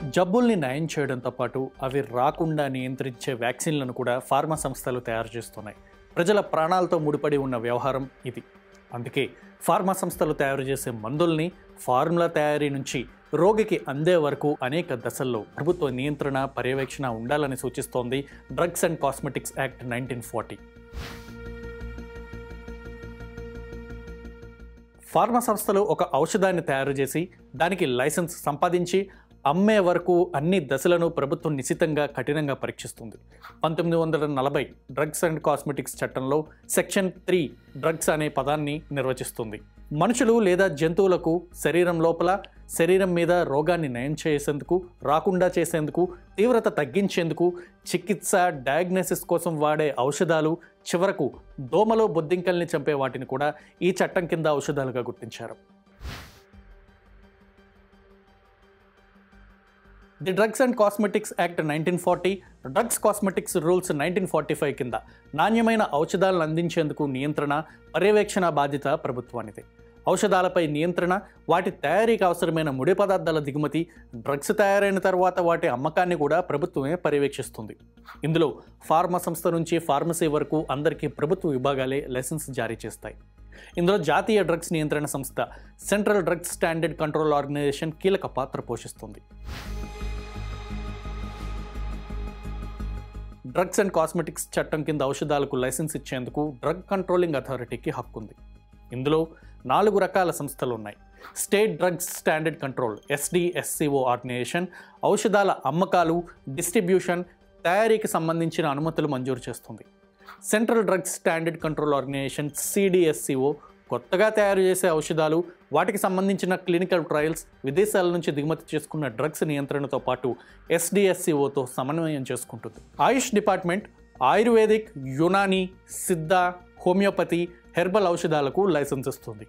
జబ్బుల్ని నయం చేయడంతో పాటు అవి రాకుండా నియంత్రించే వ్యాక్సిన్లను కూడా ఫార్మా సంస్థలు తయారు చేస్తున్నాయి ప్రజల ప్రాణాలతో ముడిపడి ఉన్న వ్యవహారం ఇది అందుకే ఫార్మా సంస్థలు తయారు చేసే మందుల్ని ఫార్ములా తయారీ నుంచి రోగికి అందే వరకు అనేక దశల్లో ప్రభుత్వ నియంత్రణ పర్యవేక్షణ ఉండాలని సూచిస్తోంది drugs and cosmetics act nineteen forty pharma సంస్థలు ఒక ఔషధాన్ని తయారు చేసి దానికి లైసెన్స్ సంపాదించి అమ్మే వరకు అన్ని దశలను ప్రభుత్వం నిశితంగా కఠినంగా పరీక్షిస్తుంది పంతొమ్మిది వందల నలభై డ్రగ్స్ అండ్ కాస్మెటిక్స్ చట్టంలో సెక్షన్ త్రీ డ్రగ్స్ అనే పదాన్ని నిర్వచిస్తుంది మనుషులు లేదా జంతువులకు శరీరం లోపల శరీరం మీద రోగాన్ని నయం చేసేందుకు రాకుండా చేసేందుకు తీవ్రత తగ్గించేందుకు చికిత్స డయాగ్నోసిస్ కోసం వాడే ఔషధాలు చివరకు దోమలో బొద్దింకల్ని చంపే వాటిని కూడా ఈ చట్టం కింద ఔషధాలుగా గుర్తించారు the drugs and cosmetics act nineteen forty drugs cosmetics rules nineteen forty five కింద నాణ్యమైన ఔషధాలను అందించేందుకు నియంత్రణ పర్యవేక్షణ బాధ్యత ప్రభుత్వానిదే ఔషధాలపై నియంత్రణ వాటి తయారీకి అవసరమైన ముడి పదార్థాల దిగుమతి డ్రగ్స్ తయారైన తర్వాత వాటి అమ్మకాన్ని కూడా ప్రభుత్వమే పర్యవేక్షిస్తుంది ఇందులో ఫార్మా సంస్థ నుంచి ఫార్మసీ వరకు అందరికీ ప్రభుత్వ విభాగాలే లైసెన్స్ జారీ చేస్తాయి ఇందులో జాతీయ డ్రగ్స్ నియంత్రణ సంస్థ central drugs standard control organisation కీలక పాత్ర పోషిస్తుంది డ్రగ్స్ అండ్ కాస్మెటిక్స్ చట్టం కింద ఔషధాలకు లైసెన్స్ ఇచ్చేందుకు డ్రగ్ కంట్రోలింగ్ అథారిటీకి హక్కుంది ఇందులో నాలుగు రకాల సంస్థలు ఉన్నాయి state drugs standard control SDSCO organisation ఔషధాల అమ్మకాలు డిస్ట్రిబ్యూషన్ తయారీకి సంబంధించిన అనుమతులు మంజూరు చేస్తుంది central drugs standard control organisation CDSCO కొత్తగా తయారు చేసే ఔషధాలు వాటికి సంబంధించిన క్లినికల్ ట్రయల్స్ విదేశాల నుంచి దిగుమతి చేసుకున్న డ్రగ్స్ నియంత్రణతో పాటు ఎస్డిఎస్సిఓతో సమన్వయం చేసుకుంటుంది ఆయుష్ డిపార్ట్మెంట్ ఆయుర్వేదిక్ యునానీ సిద్ధ హోమియోపతి హెర్బల్ ఔషధాలకు లైసెన్స్ ఇస్తుంది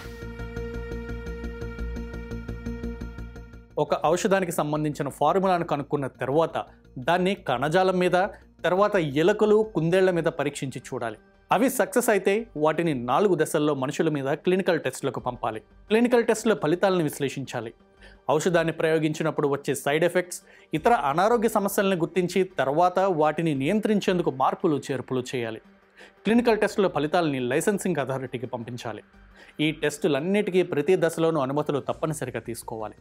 ఒక ఔషధానికి సంబంధించిన ఫార్ములాను కనుక్కున్న తర్వాత దాన్ని కణజాలం మీద తర్వాత ఎలుకలు కుందేళ్ల మీద పరీక్షించి చూడాలి అవి సక్సెస్ అయితే వాటిని నాలుగు దశల్లో మనుషుల మీద క్లినికల్ టెస్టులకు పంపాలి క్లినికల్ టెస్టుల ఫలితాలను విశ్లేషించాలి ఔషధాన్ని ప్రయోగించినప్పుడు వచ్చే సైడ్ ఎఫెక్ట్స్ ఇతర అనారోగ్య సమస్యలను గుర్తించి తర్వాత వాటిని నియంత్రించేందుకు మార్పులు చేర్పులు చేయాలి క్లినికల్ టెస్టుల ఫలితాలని లైసెన్సింగ్ అథారిటీకి పంపించాలి ఈ టెస్టులన్నిటికీ ప్రతి దశలోనూ అనుమతులు తప్పనిసరిగా తీసుకోవాలి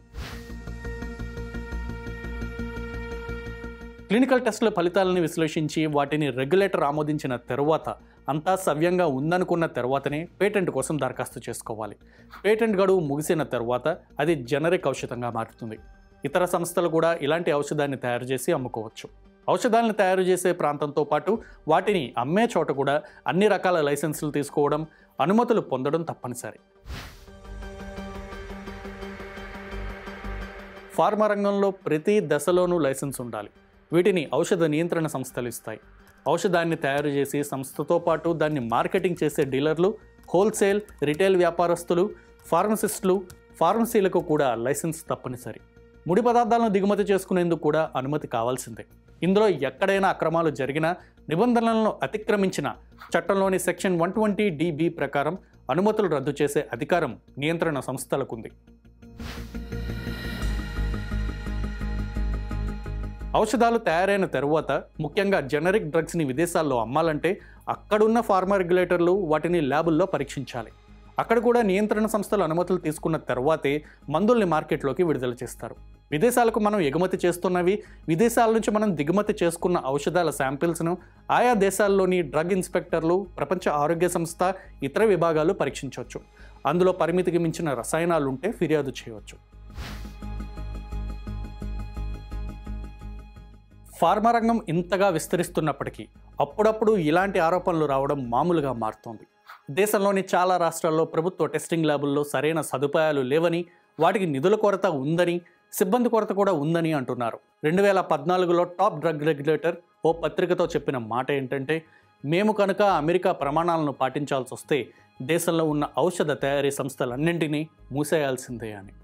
క్లినికల్ టెస్టుల ఫలితాలను విశ్లేషించి వాటిని రెగ్యులేటర్ ఆమోదించిన తరువాత అంతా సవ్యంగా ఉందనుకున్న తర్వాతనే పేటెంట్ కోసం దరఖాస్తు చేసుకోవాలి పేటెంట్ గడువు ముగిసిన తర్వాత అది జనరిక్ ఔషధంగా మారుతుంది ఇతర సంస్థలు కూడా ఇలాంటి ఔషధాన్ని తయారు చేసి అమ్ముకోవచ్చు ఔషధాలను తయారు చేసే ప్రాంతంతో పాటు వాటిని అమ్మే చోట కూడా అన్ని రకాల లైసెన్సులు తీసుకోవడం అనుమతులు పొందడం తప్పనిసరి ఫార్మా రంగంలో ప్రతి దశలోనూ లైసెన్స్ ఉండాలి వీటిని ఔషధ నియంత్రణ సంస్థలు ఇస్తాయి ఔషధాన్ని తయారు చేసి సంస్థతో పాటు దాన్ని మార్కెటింగ్ చేసే డీలర్లు హోల్సేల్ రిటైల్ వ్యాపారస్తులు ఫార్మసిస్టులు ఫార్మసీలకు కూడా లైసెన్స్ తప్పనిసరి ముడి పదార్థాలను దిగుమతి చేసుకునేందుకు కూడా అనుమతి కావాల్సిందే ఇందులో ఎక్కడైనా అక్రమాలు జరిగినా నిబంధనలను అతిక్రమించిన చట్టంలోని సెక్షన్ వన్ ట్వంటీ డిబి ప్రకారం అనుమతులు రద్దు చేసే అధికారం నియంత్రణ సంస్థలకుంది ఔషధాలు తయారైన తరువాత ముఖ్యంగా జనరిక్ డ్రగ్స్ని విదేశాల్లో అమ్మాలంటే అక్కడున్న ఫార్మా రెగ్యులేటర్లు వాటిని ల్యాబుల్లో పరీక్షించాలి అక్కడ కూడా నియంత్రణ సంస్థలు అనుమతులు తీసుకున్న తర్వాతే మందుల్ని మార్కెట్లోకి విడుదల చేస్తారు విదేశాలకు మనం ఎగుమతి చేస్తున్నవి విదేశాల నుంచి మనం దిగుమతి చేసుకున్న ఔషధాల శాంపిల్స్ను ఆయా దేశాల్లోని డ్రగ్ ఇన్స్పెక్టర్లు ప్రపంచ ఆరోగ్య సంస్థ ఇతర విభాగాలు పరీక్షించవచ్చు అందులో పరిమితికి మించిన రసాయనాలు ఉంటే ఫిర్యాదు చేయవచ్చు ఫార్మా రంగం ఇంతగా విస్తరిస్తున్నప్పటికీ అప్పుడప్పుడు ఇలాంటి ఆరోపణలు రావడం మామూలుగా మారుతోంది దేశంలోని చాలా రాష్ట్రాల్లో ప్రభుత్వ టెస్టింగ్ ల్యాబుల్లో సరైన సదుపాయాలు లేవని వాటికి నిధుల కొరత ఉందని సిబ్బంది కొరత కూడా ఉందని అంటున్నారు రెండు వేల పద్నాలుగులో టాప్ డ్రగ్ రెగ్యులేటర్ ఓ పత్రికతో చెప్పిన మాట ఏంటంటే మేము కనుక అమెరికా ప్రమాణాలను పాటించాల్సి వస్తే దేశంలో ఉన్న ఔషధ తయారీ సంస్థలన్నింటినీ మూసేయాల్సిందే అని